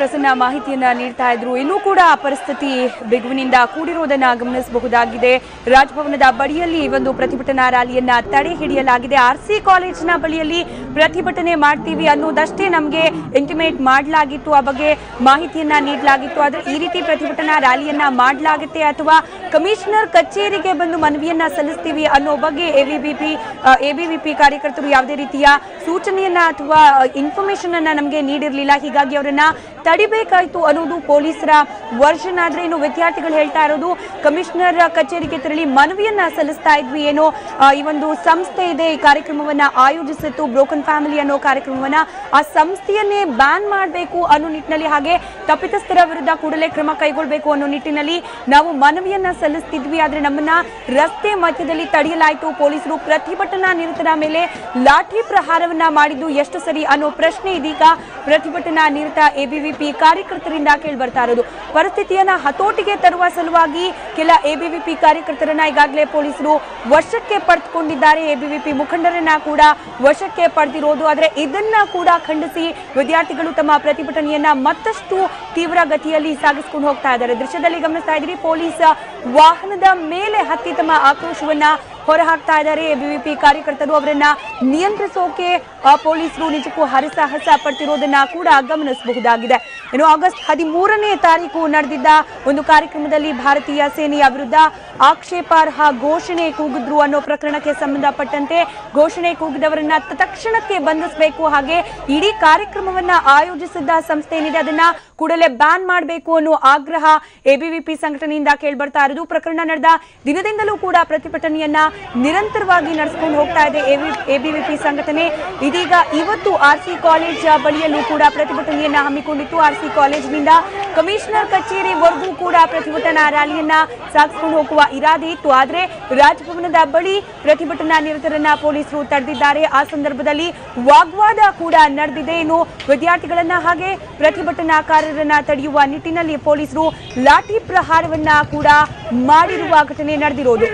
ಪ್ರಸನ್ನ ಮಾಹಿತಿಯನ್ನ ನೀಡ್ತಾ ಇದ್ರು ಇನ್ನೂ ಕೂಡ ಆ ಪರಿಸ್ಥಿತಿ ಬಿಗುವಿನಿಂದ ಕೂಡಿರುವುದನ್ನ ಗಮನಿಸಬಹುದಾಗಿದೆ ರಾಜಭವನದ ಬಳಿಯಲ್ಲಿ ಈ ಒಂದು ಪ್ರತಿಭಟನಾ ರ್ಯಾಲಿಯನ್ನ ತಡೆ ಹಿಡಿಯಲಾಗಿದೆ ಆರ್ ಸಿ ಕಾಲೇಜಿನ ಬಳಿಯಲ್ಲಿ ಪ್ರತಿಭಟನೆ ಮಾಡ್ತೀವಿ ಅನ್ನೋದಷ್ಟೇ ನಮಗೆ ಇಂಟಿಮೇಟ್ ಮಾಡಲಾಗಿತ್ತು ಆ ಬಗ್ಗೆ ಮಾಹಿತಿಯನ್ನ ನೀಡಲಾಗಿತ್ತು ಆದ್ರೆ ಈ ರೀತಿ ಪ್ರತಿಭಟನಾ ರ್ಯಾಲಿಯನ್ನ ಮಾಡಲಾಗುತ್ತೆ ಅಥವಾ ಕಮಿಷನರ್ ಕಚೇರಿಗೆ ಬಂದು ಮನವಿಯನ್ನ ಸಲ್ಲಿಸ್ತೀವಿ ಅನ್ನೋ ಬಗ್ಗೆ ಎಬಿಬಿಪಿ ಎಬಿವಿಪಿ ಕಾರ್ಯಕರ್ತರು ಯಾವುದೇ ರೀತಿಯ ಸೂಚನೆಯನ್ನ ಅಥವಾ ಇನ್ಫಾರ್ಮೇಶನ್ ಅನ್ನ ನಮಗೆ ನೀಡಿರಲಿಲ್ಲ ಹೀಗಾಗಿ ಅವರನ್ನ ತಡಿಬೇಕಾಯ್ತು ಅನ್ನೋದು ಪೊಲೀಸರ ವರ್ಷನ್ ಆದ್ರೆ ಇನ್ನು ವಿದ್ಯಾರ್ಥಿಗಳು ಹೇಳ್ತಾ ಇರೋದು ಕಮಿಷನರ್ ಕಚೇರಿಗೆ ತೆರಳಿ ಮನವಿಯನ್ನ ಸಲ್ಲಿಸ್ತಾ ಇದ್ವಿ ಏನೋ ಆ, ಈ ಒಂದು ಸಂಸ್ಥೆ ಇದೆ ಈ ಕಾರ್ಯಕ್ರಮವನ್ನ ಆಯೋಜಿಸಿತ್ತು ಬ್ರೋಕನ್ ಫ್ಯಾಮಿಲಿ ಅನ್ನೋ ಕಾರ್ಯಕ್ರಮವನ್ನ ಆ ಸಂಸ್ಥೆಯನ್ನೇ ಬ್ಯಾನ್ ಮಾಡಬೇಕು ಅನ್ನೋ ನಿಟ್ಟಿನಲ್ಲಿ ಹಾಗೆ ತಪ್ಪಿತಸ್ಥರ ವಿರುದ್ಧ ಕೂಡಲೇ ಕ್ರಮ ಕೈಗೊಳ್ಳಬೇಕು ಅನ್ನೋ ನಿಟ್ಟಿನಲ್ಲಿ ನಾವು ಮನವಿಯನ್ನ ಸಲ್ಲಿಸ್ತಿದ್ವಿ ಆದ್ರೆ ನಮ್ಮನ್ನ ರಸ್ತೆ ಮಧ್ಯದಲ್ಲಿ ತಡೆಯಲಾಯಿತು ಪೊಲೀಸರು ಪ್ರತಿಭಟನಾ ನಿರತರ ಮೇಲೆ ಲಾಠಿ ಪ್ರಹಾರವನ್ನ ಮಾಡಿದ್ದು ಎಷ್ಟು ಸರಿ ಅನ್ನೋ ಪ್ರಶ್ನೆ ಇದೀಗ ಪ್ರತಿಭಟನಾ ನಿರತ ಎಬಿವಿಪಿ ಕಾರ್ಯಕರ್ತರಿಂದ ಕೇಳಿ ಬರ್ತಾ ಇರೋದು ಪರಿಸ್ಥಿತಿಯನ್ನ ಹತೋಟಿಗೆ ತರುವ ಸಲುವಾಗಿ ಕೆಲ ಎಬಿವಿಪಿ ಕಾರ್ಯಕರ್ತರನ್ನ ಈಗಾಗಲೇ ಪೊಲೀಸರು ವಶಕ್ಕೆ ಪಡೆದುಕೊಂಡಿದ್ದಾರೆ ಎಬಿವಿಪಿ ಮುಖಂಡರನ್ನ ಕೂಡ ವಶಕ್ಕೆ ಪಡೆದಿರೋದು ಆದ್ರೆ ಇದನ್ನ ಕೂಡ ಖಂಡಿಸಿ ವಿದ್ಯಾರ್ಥಿಗಳು ತಮ್ಮ ಪ್ರತಿಭಟನೆಯನ್ನ ಮತ್ತಷ್ಟು ತೀವ್ರ ಗತಿಯಲ್ಲಿ ಸಾಗಿಸಿಕೊಂಡು ಹೋಗ್ತಾ ಇದ್ದಾರೆ ದೃಶ್ಯದಲ್ಲಿ ಗಮನಿಸ್ತಾ ಇದ್ದೀರಿ ಪೊಲೀಸ್ ವಾಹನದ ಮೇಲೆ ಹತ್ತಿ ತಮ್ಮ ಆಕ್ರೋಶವನ್ನ ಹೊರಹಾಕ್ತಾ ಇದ್ದಾರೆ ಎಬಿವಿಪಿ ಕಾರ್ಯಕರ್ತರು ಅವರನ್ನ ನಿಯಂತ್ರಿಸೋಕೆ ಆ, ಪೊಲೀಸರು ನಿಜಕ್ಕೂ ಹರಸಾಹಸ ಪಡ್ತಿರೋದನ್ನ ಕೂಡ ಗಮನಿಸಬಹುದಾಗಿದೆ ಇನ್ನು ಆಗಸ್ಟ್ ಹದಿಮೂರನೇ ತಾರೀಕು ನಡೆದಿದ್ದ ಒಂದು ಕಾರ್ಯಕ್ರಮದಲ್ಲಿ ಭಾರತೀಯ ಸೇನೆಯ ವಿರುದ್ಧ ಆಕ್ಷೇಪಾರ್ಹ ಘೋಷಣೆ ಕೂಗಿದ್ರು ಅನ್ನೋ ಪ್ರಕರಣಕ್ಕೆ ಸಂಬಂಧಪಟ್ಟಂತೆ ಘೋಷಣೆ ಕೂಗಿದವರನ್ನ ತಕ್ಷಣಕ್ಕೆ ಬಂಧಿಸಬೇಕು ಹಾಗೆ ಇಡೀ ಕಾರ್ಯಕ್ರಮವನ್ನ ಆಯೋಜಿಸಿದ್ದ ಸಂಸ್ಥೆ ಏನಿದೆ ಅದನ್ನ ಕೂಡಲೇ ಬ್ಯಾನ್ ಮಾಡಬೇಕು ಅನ್ನೋ ಆಗ್ರಹ ಎಬಿವಿಪಿ ಸಂಘಟನೆಯಿಂದ ಕೇಳ್ಬರ್ತಾ ಇರೋದು ಪ್ರಕರಣ ನಡೆದ ದಿನದಿಂದಲೂ ಕೂಡ ಪ್ರತಿಭಟನೆಯನ್ನ ನಿರಂತರವಾಗಿ ನಡೆಸಿಕೊಂಡು ಹೋಗ್ತಾ ಇದೆ ಎಬಿವಿಪಿ ಸಂಘಟನೆ ಇದೀಗ ಇವತ್ತು ಆರ್ ಸಿ ಕಾಲೇಜ್ ಬಳಿಯಲ್ಲೂ ಕೂಡ ಪ್ರತಿಭಟನೆಯನ್ನ ಹಮ್ಮಿಕೊಂಡಿತ್ತು ಆರ್ ಸಿ ಕಾಲೇಜಿನಿಂದ ಕಮಿಷನರ್ ಕಚೇರಿವರೆಗೂ ಕೂಡ ಪ್ರತಿಭಟನಾ ರ್ಯಾಲಿಯನ್ನ ಸಾಗಿಸಿಕೊಂಡು ಹೋಗುವ ಇರಾದೆ ಇತ್ತು ಆದ್ರೆ ರಾಜಭವನದ ಬಳಿ ಪ್ರತಿಭಟನಾ ನಿರತರನ್ನ ಪೊಲೀಸರು ತಡೆದಿದ್ದಾರೆ ಆ ಸಂದರ್ಭದಲ್ಲಿ ವಾಗ್ವಾದ ಕೂಡ ನಡೆದಿದೆ ಇನ್ನು ವಿದ್ಯಾರ್ಥಿಗಳನ್ನ ಹಾಗೆ ಪ್ರತಿಭಟನಾಕಾರರನ್ನ ತಡೆಯುವ ನಿಟ್ಟಿನಲ್ಲಿ ಪೊಲೀಸರು ಲಾಠಿ ಪ್ರಹಾರವನ್ನ ಕೂಡ ಮಾಡಿರುವ ಘಟನೆ ನಡೆದಿರೋದು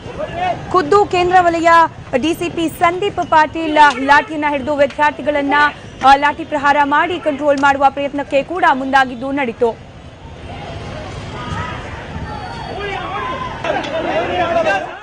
ಖುದ್ದು ಕೇಂದ್ರ ವಲಯ ಡಿಸಿಪಿ ಸಂದೀಪ್ ಪಾಟೀಲ್ ಲಾಠಿಯನ್ನ ಹಿಡಿದು ವಿದ್ಯಾರ್ಥಿಗಳನ್ನ ಆ, ಲಾಠಿ ಪ್ರಹಾರ ಮಾಡಿ ಕಂಟ್ರೋಲ್ ಮಾಡುವ ಪ್ರಯತ್ನಕ್ಕೆ ಕೂಡ ಮುಂದಾಗಿದ್ದು ನಡೀತು Hurry up!